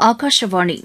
ஆகாஷவாணி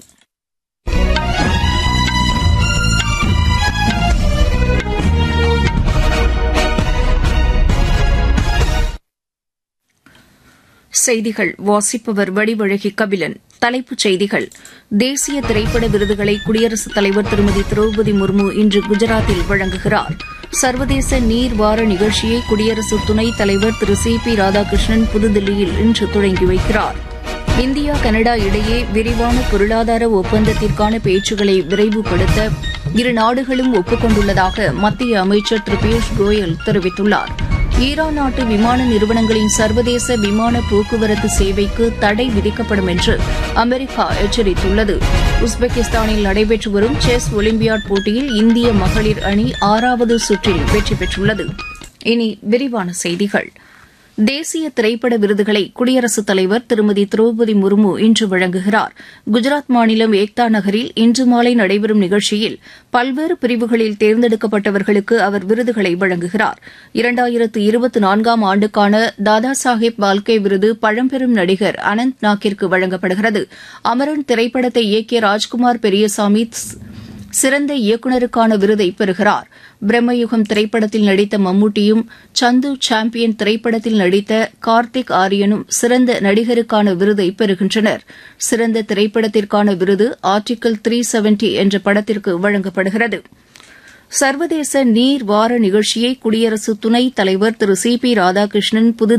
செய்திகள் வாசிப்பவர் வடிவழகி கபிலன் தலைப்புச் செய்திகள் தேசிய திரைப்பட விருதுகளை குடியரசுத் தலைவர் திருமதி திரௌபதி முர்மு இன்று குஜராத்தில் வழங்குகிறார் சர்வதேச நீர் வார நிகழ்ச்சியை குடியரசு துணைத் தலைவர் திரு சி பி ராதாகிருஷ்ணன் புதுதில்லியில் இன்று தொடங்கி வைக்கிறார் இந்தியா கனடா இடையே விரிவான பொருளாதார ஒப்பந்தத்திற்கான பேச்சுக்களை விரைவுபடுத்த இரு நாடுகளும் ஒப்புக் கொண்டுள்ளதாக மத்திய அமைச்சர் திரு பியூஷ் கோயல் தெரிவித்துள்ளார் ஈரான் நாட்டு விமான நிறுவனங்களின் சர்வதேச விமான போக்குவரத்து சேவைக்கு தடை விதிக்கப்படும் என்று அமெரிக்கா எச்சரித்துள்ளது உஸ்பெகிஸ்தானில் நடைபெற்று வரும் செஸ் ஒலிம்பியாட் போட்டியில் இந்திய மகளிர் அணி ஆறாவது சுற்றில் வெற்றி பெற்றுள்ளது இனி விரிவான செய்திகள் தேசிய திரைப்பட விருதுகளை குடியரசுத் தலைவர் திருமதி திரௌபதி முர்மு இன்று வழங்குகிறார் குஜராத் மாநிலம் ஏக்தா நகரில் இன்று மாலை நடைபெறும் நிகழ்ச்சியில் பல்வேறு பிரிவுகளில் தேர்ந்தெடுக்கப்பட்டவர்களுக்கு அவர் விருதுகளை வழங்குகிறார் இரண்டாயிரத்து இருபத்தி நான்காம் ஆண்டுக்கான தாதா சாஹேப் பால்கே விருது பழம்பெரும் நடிகர் அனந்த் நாக்கிற்கு வழங்கப்படுகிறது அமரன் திரைப்படத்தை இயக்கிய ராஜ்குமார் பெரியசாமி சிறந்த இயக்குநருக்கான விருதை பெறுகிறார் பிரம்மயுகம் திரைப்படத்தில் நடித்த மம்முட்டியும் சந்து சாம்பியன் திரைப்படத்தில் நடித்த கார்த்திக் ஆரியனும் சிறந்த நடிகருக்கான விருதை பெறுகின்றனர் சிறந்த திரைப்படத்திற்கான விருது ஆர்டிகிள் த்ரீ செவன்டி என்ற படத்திற்கு வழங்கப்படுகிறது சர்வதேச நீர் வார நிகழ்ச்சியை குடியரசு துணைத் தலைவர் திரு சி பி ராதாகிருஷ்ணன் புது